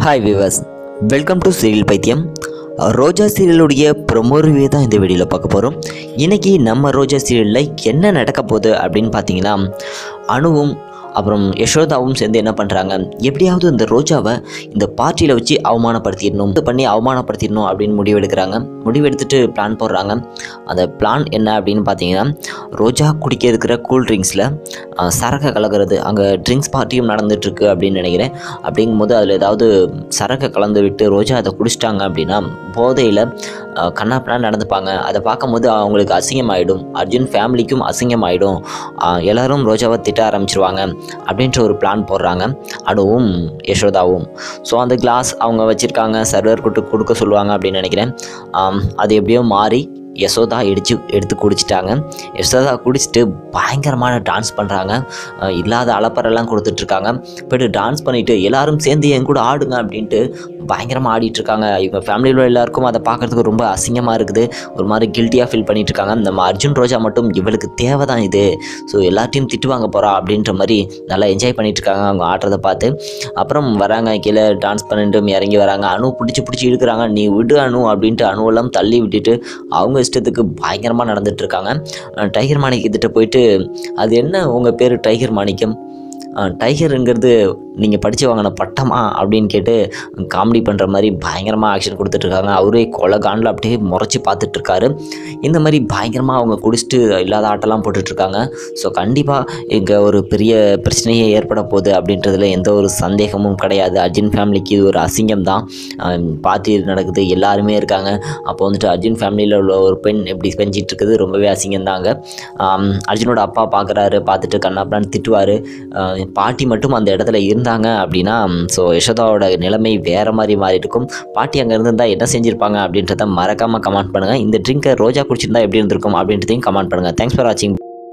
hi viewers welcome to serial பைத்தியம் Roja சீரியலுடைய promo review தான் இந்த வீடியோவில் பார்க்க போகிறோம் இன்றைக்கி நம்ம ரோஜா சீரியலில் என்ன நடக்க போகுது அப்படின்னு பார்த்தீங்கன்னா அணுவும் அப்புறம் யசோதாவும் சேர்ந்து என்ன பண்ணுறாங்க எப்படியாவது இந்த ரோஜாவை இந்த பார்ட்டியில் வச்சு அவமானப்படுத்திடணும் இது பண்ணி அவமானப்படுத்திடணும் அப்படின்னு முடிவெடுக்கிறாங்க முடிவெடுத்துட்டு பிளான் போடுறாங்க அந்த பிளான் என்ன அப்படின்னு பார்த்தீங்கன்னா ரோஜா குடிக்க இருக்கிற கூல் ட்ரிங்க்ஸில் சரக்கை கலக்கிறது அங்கே ட்ரிங்க்ஸ் பார்ட்டியும் நடந்துட்டுருக்கு அப்படின்னு நினைக்கிறேன் அப்படிங்கும்போது அதில் ஏதாவது சரக்கை கலந்து விட்டு ரோஜா அதை குடிச்சிட்டாங்க அப்படின்னா போதையில் கண்ணாப்பினா நடந்துப்பாங்க அதை பார்க்கும்போது அவங்களுக்கு அசிங்கமாயிடும் அர்ஜுன் ஃபேமிலிக்கும் அசிங்கமாயிடும் ஆஹ் எல்லாரும் ரோஜாவை திட்ட ஆரம்பிச்சிருவாங்க அப்படின்ற ஒரு பிளான் போடுறாங்க அனுவும் யசோதாவும் ஸோ அந்த கிளாஸ் அவங்க வச்சுருக்காங்க சர்வர் கொடுத்து கொடுக்க சொல்லுவாங்க அப்படின்னு நினைக்கிறேன் ஆம், அது எப்படியோ மாறி யசோதா இடிச்சு எடுத்து குடிச்சிட்டாங்க யசோதா குடிச்சிட்டு பயங்கரமான டான்ஸ் பண்ணுறாங்க இல்லாத அலப்பறெல்லாம் கொடுத்துட்ருக்காங்க போய்ட்டு டான்ஸ் பண்ணிவிட்டு எல்லாரும் சேர்ந்து என் கூட ஆடுங்க அப்படின்ட்டு பயங்கரமாக ஆடிட்டு இருக்காங்க இவங்க ஃபேமிலியில் உள்ள எல்லாருக்கும் அதை பார்க்குறதுக்கு ரொம்ப அசிங்கமாக இருக்குது ஒரு மாதிரி கில்ட்டியாக ஃபீல் பண்ணிட்டு இருக்காங்க நம்ம அர்ஜுன் ரோஜா மட்டும் இவளுக்கு தேவை தான் இது ஸோ எல்லாத்தையும் திட்டுவாங்க போகிறா அப்படின்ற மாதிரி நல்லா என்ஜாய் பண்ணிட்டு இருக்காங்க அவங்க ஆடுறதை பார்த்து அப்புறம் வராங்க கீழே டான்ஸ் பண்ணிட்டு இறங்கி வராங்க அணு பிடிச்சி பிடிச்சி இழுக்கிறாங்க நீ விடு அணு அப்படின்ட்டு அணுவெல்லாம் தள்ளி விட்டுட்டு அவங்க இஷ்டத்துக்கு பயங்கரமாக நடந்துட்டு இருக்காங்க அஹ் டைகர் மாணிக்கத்திட்ட போயிட்டு அது என்ன உங்கள் பேர் டைகர் மாணிக்கம் அஹ் டைகருங்கிறது நீங்கள் படித்து வாங்கின பட்டமா அப்படின்னு கேட்டு காமெடி பண்ணுற மாதிரி பயங்கரமாக ஆக்ஷன் கொடுத்துட்ருக்காங்க அவரே கொலை காண்டில் அப்படியே முறைச்சி பார்த்துட்ருக்காரு இந்த மாதிரி பயங்கரமாக அவங்க குடிச்சிட்டு இல்லாத ஆட்டெல்லாம் போட்டுட்ருக்காங்க ஸோ கண்டிப்பாக இங்கே ஒரு பெரிய பிரச்சனையே ஏற்பட போகுது அப்படின்றதுல எந்த ஒரு சந்தேகமும் கிடையாது அர்ஜுன் ஃபேமிலிக்கு இது ஒரு அசிங்கம் தான் பார்ட்டி நடக்குது எல்லாருமே இருக்காங்க அப்போ வந்துட்டு அர்ஜுன் ஃபேமிலியில் உள்ள ஒரு பெண் எப்படி செஞ்சிட்டு இருக்குது ரொம்பவே அசிங்கம் தாங்க அர்ஜுனோட அப்பா பார்க்குறாரு பார்த்துட்டு கண்ணாப்படான்னு திட்டுவார் பாட்டி மட்டும் அந்த இடத்துல இருந்தாங்க அப்படின்னா ஸோ யசோதாவோட நிலைமை வேறு மாதிரி மாறி இருக்கும் பாட்டி அங்கே இருந்திருந்தா என்ன செஞ்சுருப்பாங்க அப்படின்றத மறக்காமல் கமெண்ட் பண்ணுங்கள் இந்த ட்ரிங்கை ரோஜா குடிச்சிருந்தா எப்படி இருந்திருக்கும் அப்படின்றதையும் கமெண்ட் பண்ணுங்கள் தேங்க்ஸ் ஃபார் வாட்சிங்